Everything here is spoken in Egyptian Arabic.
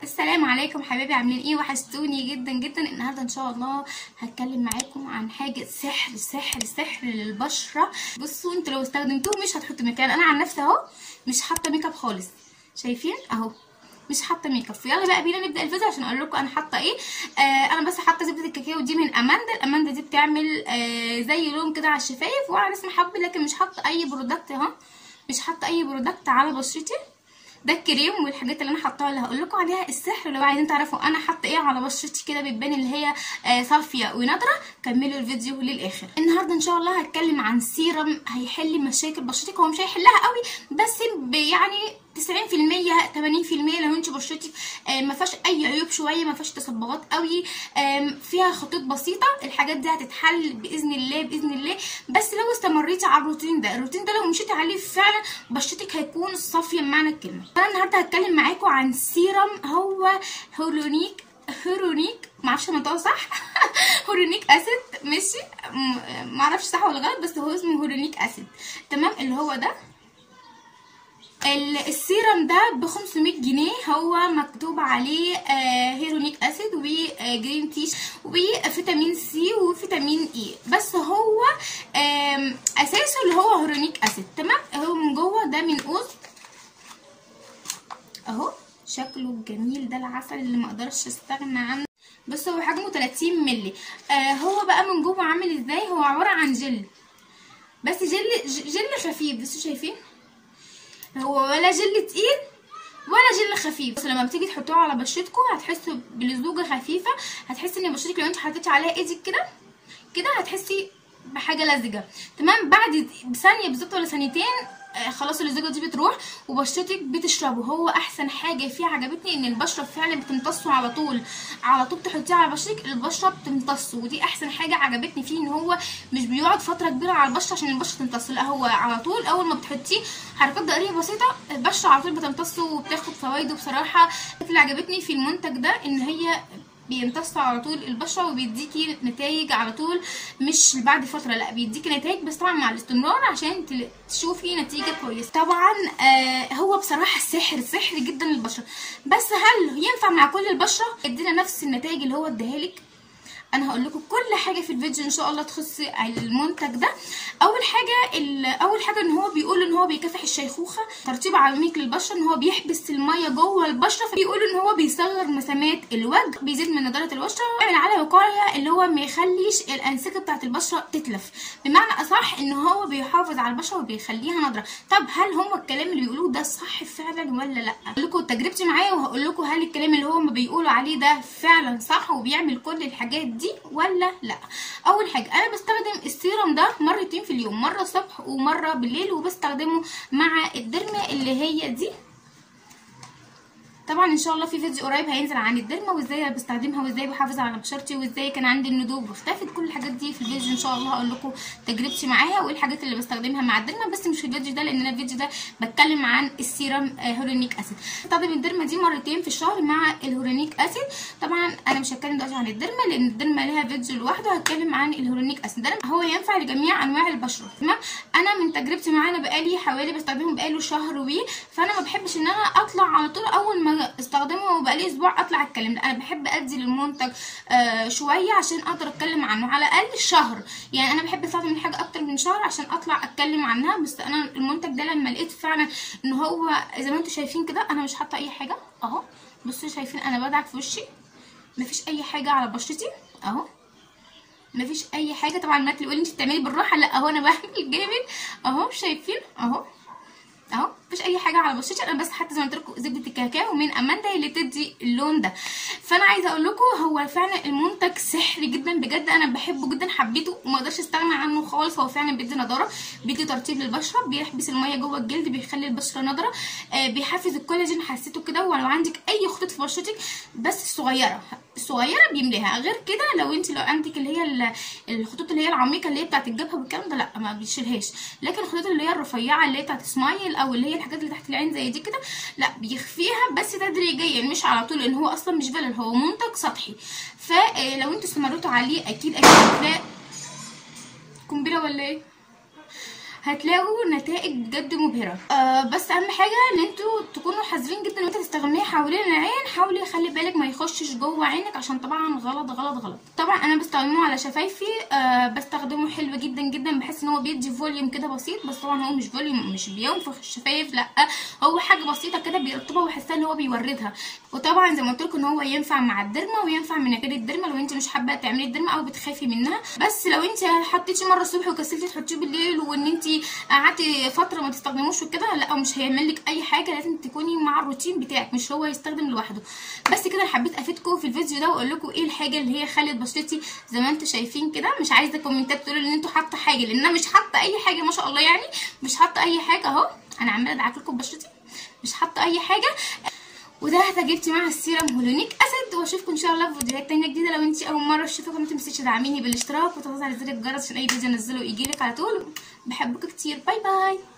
السلام عليكم حبايبي عاملين ايه وحشتوني جدا جدا النهارده ان شاء الله هتكلم معاكم عن حاجه سحر سحر سحر للبشره بصوا انتوا لو استخدمتوه مش هتحطوا ميك اب انا عن نفسي اهو مش حاطه ميك اب خالص شايفين اهو مش حاطه ميك اب فيلا بقى بينا نبدا الفيديو عشان اقول لكم انا حاطه ايه آه انا بس حاطه زبده الكاكاو دي من اماندا الاماندا دي بتعمل آه زي لون كده على الشفايف وعلى اسم حبي لكن مش حاطه اي برودكت اهو مش حاطه اي برودكت على بشرتي ده الكريم والحاجات اللي انا حاطاها اللي هقول لكم عليها السحر لو عايزين تعرفوا انا حاطه ايه على بشرتي كده بتبان اللي هي آه صافيه ونادره كملوا الفيديو للاخر النهارده ان شاء الله هتكلم عن سيرم هيحل مشاكل بشرتك هو مش هيحلها قوي بس يعني 90% 80% لو انت بشرتك ما فيهاش اي عيوب شويه ما فيهاش تصبغات قوي فيها خطوط بسيطه الحاجات دي هتتحل باذن الله باذن الله بس لو استمريتي على الروتين ده الروتين ده لو مشيتي عليه فعلا بشرتك هيكون صافيه بمعنى الكلمه انا النهارده هتكلم معاكم عن سيرم هو هولونيك هورونيك معرفش انطقه صح هورونيك اسيد ماشي معرفش صح ولا غلط بس هو اسمه هورونيك اسيد تمام اللي هو ده السيرم ده ب 500 جنيه هو مكتوب عليه آه هيرونيك اسيد وجرين تيش وفيتامين سي وفيتامين اي بس هو اساسه اللي هو هيرونيك اسيد تمام هو من جوه ده من اوز اهو شكله جميل ده العسل اللي ما اقدرش استغنى عنه بس هو حجمه 30 مللي آه هو بقى من جوه عامل ازاي هو عباره عن جل بس جل جل خفيف بس شايفين هو ولا جل تقيل ولا جل خفيف بس لما بتيجي تحطوه على بشرتكم هتحسوا بلزوجه خفيفه هتحسي ان بشرتك لو انت حطيتي عليها ايدك كده كده هتحسي بحاجه لزجه تمام بعد ثانيه بالظبط ولا ثانيتين آه خلاص اللزوجه دي بتروح وبشرتك بتشربه هو احسن حاجه فيه عجبتني ان البشره فعلا بتمتصه على طول على طول تحطيه على بشرتك البشره بتمتصه ودي احسن حاجه عجبتني فيه ان هو مش بيقعد فتره كبيره على البشره عشان البشره تمتصه لا هو على طول اول ما بتحطيه حركات دائريه بسيطه البشره على طول بتمتصه وبتاخد فوائده بصراحه اللي عجبتني في المنتج ده ان هي بيمتص على طول البشره وبيديكي نتائج على طول مش بعد فتره لا بيديكي نتائج بس طبعا مع الاستمرار عشان تشوفي نتيجه كويسه طبعا آه هو بصراحه سحر سحر جدا للبشره بس هل ينفع مع كل البشره يدينا نفس النتائج اللي هو اداها لك انا هقول لكم كل حاجه في الفيديو ان شاء الله تخص المنتج ده اول حاجه اول حاجه ان هو بيقول ان هو بيكافح الشيخوخه ترطيب عميق للبشره ان هو بيحبس الميه جوه البشره فبيقول ان هو بيصغر مسامات الوجه بيزيد من نضاره البشره بيعمل على وقايه اللي هو ما يخليش الانسجه بتاعه البشره تتلف بمعنى اصح ان هو بيحافظ على البشره وبيخليها نضره طب هل هو الكلام اللي بيقولوه ده صح فعلا ولا لا هقول لكم تجربتي معايا وهقول لكم هل الكلام اللي هم بيقولوا عليه ده فعلا صح وبيعمل كل الحاجات دي ولا لا اول حاجه انا بستخدم السيرم ده مرتين في اليوم مره الصبح ومره بالليل وبستخدمه مع الدرمه اللي هي دي طبعا ان شاء الله في فيديو قريب هينزل عن الدرمه وازاي انا بستخدمها وازاي بحافظ على بشرتي وازاي كان عندي الندوب واختفت كل الحاجات دي في الفيديو ان شاء الله هقول لكم تجربتي معاها وايه الحاجات اللي بستخدمها مع الدرمه بس مش في الفيديو ده لان انا الفيديو ده بتكلم عن السيرم هورونيك اسيد بستخدم الدرمه دي مرتين في الشهر مع الهورونيك اسيد طبعا انا مش هتكلم دلوقتي عن الدرمه لان الدرمه ليها فيديو لوحده هتكلم عن الهورونيك اسيد ده هو ينفع لجميع انواع البشره تمام انا من تجربتي معاه انا بقالي حوالي بستخدمه بقاله شهر وي فانا ما بحبش ان انا اطلع على طول اول ما استخدمه وبقالي اسبوع اطلع اتكلم لا انا بحب ادي للمنتج آه شويه عشان اقدر اتكلم عنه على الاقل شهر يعني انا بحب استخدم الحاجه اكتر من شهر عشان اطلع اتكلم عنها بس انا المنتج ده لما لقيت فعلا ان هو زي ما انتم شايفين كده انا مش حاطه اي حاجه اهو بصوا شايفين انا بدعك في وشي مفيش اي حاجه على بشرتي اهو مفيش اي حاجه طبعا ما تقولي انت بتعملي بالراحه لا اهو انا بعمل جامد اهو شايفين اهو اهو مفيش اي حاجه على بشرتي انا بس حتى زي ما قلت لكم زبده الكاكاو من اماندا اللي تدي اللون ده فانا عايزه اقول لكم هو فعلا المنتج سحري جدا بجد انا بحبه جدا حبيته وما اقدرش استغنى عنه خالص هو فعلا بيدي نضاره بيدي ترطيب للبشره بيحبس الميه جوه الجلد بيخلي البشره نضره آه بيحفز الكولاجين حسيته كده ولو عندك اي خطوط في بشرتك بس صغيره الصغيره بيملاها غير كده لو انت لو عندك اللي هي الخطوط اللي هي العميقه اللي هي بتاعت الجبهه والكلام ده لا ما بيشيلهاش لكن الخطوط اللي هي الرفيعه اللي هي بتاعت سمايل او اللي هي الحاجات اللي تحت العين زي دي كده لا بيخفيها بس تدريجيا مش على طول لان هو اصلا مش فيلر هو منتج سطحي فلو انتوا استمرتوا عليه اكيد اكيد هتلاقي قنبله ولا ايه هتلاقوا نتائج بجد مبهره آه بس اهم حاجه ان انتوا تكونوا حذرين جدا وانت تستخدميه حوالين العين حاولي خلي بالك ما يخشش جوه عينك عشان طبعا غلط غلط غلط طبعا انا بستخدمه على شفايفي آه بستخدمه حلو جدا جدا بحس ان هو بيدي فوليوم كده بسيط بس طبعا هو مش فوليوم مش بينفخ الشفايف لا هو حاجه بسيطه كده بيرطبها وبحسها ان هو بيوردها وطبعا زي ما قلت لكم ان هو ينفع مع الدرما وينفع من غير الدرما لو انت مش حابه تعملي الدرما او بتخافي منها بس لو انت حطيتي مره الصبح وكسلتي تحطيه بالليل وان انت قعدتي فتره ما تستخدموش وكده لا مش هيعمل لك اي حاجه لازم تكوني مع الروتين بتاعك مش هو يستخدم لوحده بس كده حبيت افيدكم في الفيديو ده واقول لكم ايه الحاجه اللي هي خلت بشرتي زي ما انتم شايفين كده مش عايزه كومنتات تقولوا ان انتوا حاطه حاجه لان انا مش حاطه اي حاجه ما شاء الله يعني مش حاطه اي حاجه اهو انا عماله ادعك لكم بشرتي مش حاطه اي حاجه وده جبت معاها السيرم هولونيك اسيد واشوفكم ان شاء الله في فيديوهات تانية جديده لو انت اول مره تشوفوها ما تنسيش تدعميني بالاشتراك وتضغطي على زر الجرس عشان اي فيديو انزله يجيلك على طول بحبكم كتير باي باي